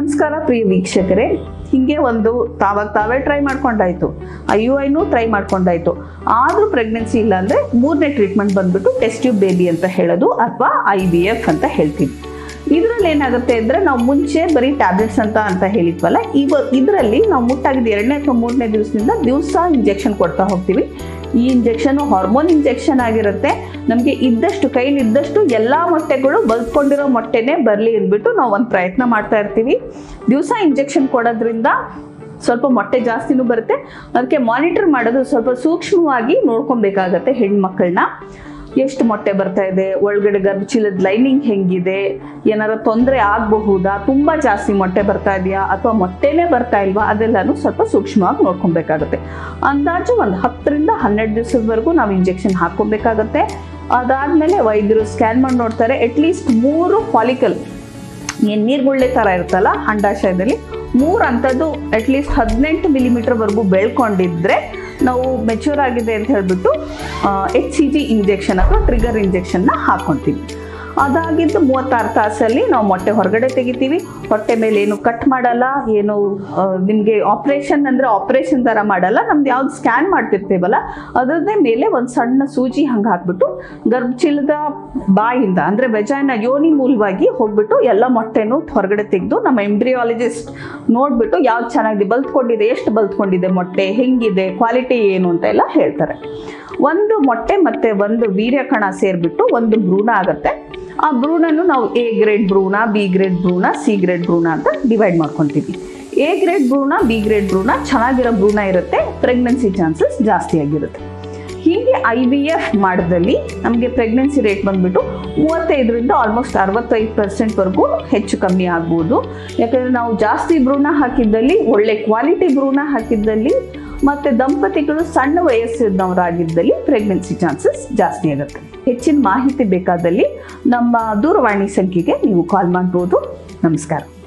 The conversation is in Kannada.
ನಮಸ್ಕಾರ ಪ್ರಿಯ ವೀಕ್ಷಕರೇ ಹಿಂಗೆ ಒಂದು ತಾವಾಗ ತಾವೇ ಟ್ರೈ ಮಾಡ್ಕೊಂಡಾಯ್ತು ಐ ಯು ಐನೂ ಟ್ರೈ ಮಾಡ್ಕೊಂಡಾಯ್ತು ಆದರೂ ಪ್ರೆಗ್ನೆನ್ಸಿ ಇಲ್ಲ ಅಂದರೆ ಮೂರನೇ ಟ್ರೀಟ್ಮೆಂಟ್ ಬಂದ್ಬಿಟ್ಟು ಟೆಸ್ಟ್ ಟ್ಯೂಬ್ ಬೇಬಿ ಅಂತ ಹೇಳೋದು ಅಥವಾ ಐ ವಿ ಎಫ್ ಅಂತ ಹೇಳ್ತೀವಿ ಇದರಲ್ಲಿ ಏನಾಗುತ್ತೆ ಅಂದರೆ ನಾವು ಮುಂಚೆ ಬರೀ ಟ್ಯಾಬ್ಲೆಟ್ಸ್ ಅಂತ ಅಂತ ಹೇಳಿದ್ವಲ್ಲ ಇವ ಇದರಲ್ಲಿ ನಾವು ಮುಟ್ಟಾಗಿದ್ದ ಎರಡನೇ ಅಥವಾ ಮೂರನೇ ದಿವಸದಿಂದ ದಿವಸ ಇಂಜೆಕ್ಷನ್ ಕೊಡ್ತಾ ಹೋಗ್ತೀವಿ ಈ ಇಂಜೆಕ್ಷನು ಹಾರ್ಮೋನ್ ಇಂಜೆಕ್ಷನ್ ಆಗಿರುತ್ತೆ ನಮಗೆ ಇದ್ದಷ್ಟು ಕೈಲಿ ಇದ್ದಷ್ಟು ಎಲ್ಲ ಮೊಟ್ಟೆಗಳು ಬಲ್ತ್ಕೊಂಡಿರೋ ಮೊಟ್ಟೆನೇ ಬರಲಿ ಅಂದ್ಬಿಟ್ಟು ನಾವು ಒಂದು ಪ್ರಯತ್ನ ಮಾಡ್ತಾ ಇರ್ತೀವಿ ದಿವಸ ಇಂಜೆಕ್ಷನ್ ಕೊಡೋದ್ರಿಂದ ಸ್ವಲ್ಪ ಮೊಟ್ಟೆ ಜಾಸ್ತಿನೂ ಬರುತ್ತೆ ಅದಕ್ಕೆ ಮಾನಿಟರ್ ಮಾಡೋದು ಸ್ವಲ್ಪ ಸೂಕ್ಷ್ಮವಾಗಿ ನೋಡ್ಕೊಬೇಕಾಗತ್ತೆ ಹೆಣ್ಮಕ್ಳನ್ನ ಎಷ್ಟು ಮೊಟ್ಟೆ ಬರ್ತಾ ಇದೆ ಒಳಗಡೆ ಗರ್ಭಚೀಲದ ಲೈನಿಂಗ್ ಹೆಂಗಿದೆ ಏನಾರ ತೊಂದರೆ ಆಗಬಹುದಾ ತುಂಬ ಜಾಸ್ತಿ ಮೊಟ್ಟೆ ಬರ್ತಾ ಇದೆಯಾ ಅಥವಾ ಮೊಟ್ಟೆನೇ ಬರ್ತಾ ಇಲ್ವಾ ಅದೆಲ್ಲನೂ ಸ್ವಲ್ಪ ಸೂಕ್ಷ್ಮವಾಗಿ ನೋಡ್ಕೊಬೇಕಾಗುತ್ತೆ ಅಂದಾಜು ಒಂದು ಹತ್ತರಿಂದ ಹನ್ನೆರಡು ದಿವಸದವರೆಗೂ ನಾವು ಇಂಜೆಕ್ಷನ್ ಹಾಕ್ಕೊಬೇಕಾಗತ್ತೆ ಅದಾದಮೇಲೆ ವೈದ್ಯರು ಸ್ಕ್ಯಾನ್ ಮಾಡಿ ನೋಡ್ತಾರೆ ಅಟ್ಲೀಸ್ಟ್ ಮೂರು ಫಾಲಿಕಲ್ ಏನು ನೀರ್ಗುಳ್ಳೆ ಥರ ಇರುತ್ತಲ್ಲ ಅಂಡಾಶಯದಲ್ಲಿ ಮೂರು ಅಂಥದ್ದು ಅಟ್ಲೀಸ್ಟ್ ಹದಿನೆಂಟು ಮಿಲಿಮೀಟರ್ವರೆಗೂ ಬೆಳ್ಕೊಂಡಿದ್ರೆ ನಾವು ಮೆಚ್ಯೂರ್ ಆಗಿದೆ ಅಂತ ಹೇಳ್ಬಿಟ್ಟು ಎಚ್ ಸಿ ಜಿ ಇಂಜೆಕ್ಷನ್ ಅಥವಾ ಟ್ರಿಗರ್ ಇಂಜೆಕ್ಷನ್ನ ಹಾಕ್ಕೊತೀವಿ ಅದಾಗಿದ್ದು ಮೂವತ್ತಾರು ತಾಸಲ್ಲಿ ನಾವು ಮೊಟ್ಟೆ ಹೊರಗಡೆ ತೆಗಿತೀವಿ ಹೊಟ್ಟೆ ಮೇಲೆ ಏನು ಕಟ್ ಮಾಡಲ್ಲ ಏನು ನಿಮಗೆ ಆಪ್ರೇಷನ್ ಅಂದರೆ ಆಪ್ರೇಷನ್ ಥರ ಮಾಡಲ್ಲ ನಮ್ದು ಯಾವ್ದು ಸ್ಕ್ಯಾನ್ ಮಾಡ್ತಿರ್ತೀವಲ್ಲ ಅದರದ್ದೇ ಮೇಲೆ ಒಂದು ಸಣ್ಣ ಸೂಜಿ ಹಂಗೆ ಹಾಕ್ಬಿಟ್ಟು ಗರ್ಭಚೀಲದ ಬಾಯಿಂದ ಅಂದರೆ ವೆಜಾಯಿನ ಯೋನಿ ಮೂಲವಾಗಿ ಹೋಗ್ಬಿಟ್ಟು ಎಲ್ಲ ಮೊಟ್ಟೆನೂ ಹೊರಗಡೆ ತೆಗೆದು ನಮ್ಮ ಎಂಬ್ರಿಯಾಲಜಿಸ್ಟ್ ನೋಡ್ಬಿಟ್ಟು ಯಾವ್ದು ಚೆನ್ನಾಗಿದೆ ಬಲ್ತ್ಕೊಂಡಿದೆ ಎಷ್ಟು ಬಲ್ತ್ಕೊಂಡಿದೆ ಮೊಟ್ಟೆ ಹೆಂಗಿದೆ ಕ್ವಾಲಿಟಿ ಏನು ಅಂತ ಎಲ್ಲ ಹೇಳ್ತಾರೆ ಒಂದು ಮೊಟ್ಟೆ ಮತ್ತೆ ಒಂದು ವೀರ್ಯಕಣ ಸೇರಿಬಿಟ್ಟು ಒಂದು ಭ್ರೂಣ ಆಗುತ್ತೆ ಆ ಭ್ರೂಣನು ನಾವು ಎ ಗ್ರೇಡ್ ಭ್ರೂಣ ಬಿ ಗ್ರೇಡ್ ಭ್ರೂಣ ಸಿ ಗ್ರೇಡ್ ಭ್ರೂಣ ಅಂತ ಡಿವೈಡ್ ಮಾಡ್ಕೊತೀವಿ ಎ ಗ್ರೇಡ್ ಭ್ರೂಣ ಬಿ ಗ್ರೇಡ್ ಭ್ರೂಣ ಚೆನ್ನಾಗಿರೋ ಭ್ರೂಣ ಇರುತ್ತೆ ಪ್ರೆಗ್ನೆನ್ಸಿ ಚಾನ್ಸಸ್ ಜಾಸ್ತಿ ಆಗಿರುತ್ತೆ ಹೀಗೆ ಐ ವಿ ಎಫ್ ಮಾಡಿದಲ್ಲಿ ನಮಗೆ ಪ್ರೆಗ್ನೆನ್ಸಿ ರೇಟ್ ಬಂದ್ಬಿಟ್ಟು ಮೂವತ್ತೈದರಿಂದ ಆಲ್ಮೋಸ್ಟ್ ಅರವತ್ತೈದು ಪರ್ಸೆಂಟ್ವರೆಗೂ ಹೆಚ್ಚು ಕಮ್ಮಿ ಆಗ್ಬೋದು ಯಾಕಂದರೆ ನಾವು ಜಾಸ್ತಿ ಭ್ರೂಣ ಹಾಕಿದ್ದಲ್ಲಿ ಒಳ್ಳೆ ಕ್ವಾಲಿಟಿ ಭ್ರೂಣ ಹಾಕಿದ್ದಲ್ಲಿ ಮತ್ತು ದಂಪತಿಗಳು ಸಣ್ಣ ವಯಸ್ಸಿನವರಾಗಿದ್ದಲ್ಲಿ ಪ್ರೆಗ್ನೆನ್ಸಿ ಚಾನ್ಸಸ್ ಜಾಸ್ತಿ ಆಗುತ್ತೆ ಹೆಚ್ಚಿನ ಮಾಹಿತಿ ಬೇಕಾದಲ್ಲಿ ನಮ್ಮ ದೂರವಾಣಿ ಸಂಖ್ಯೆಗೆ ನೀವು ಕಾಲ್ ಮಾಡ್ಬೋದು ನಮಸ್ಕಾರ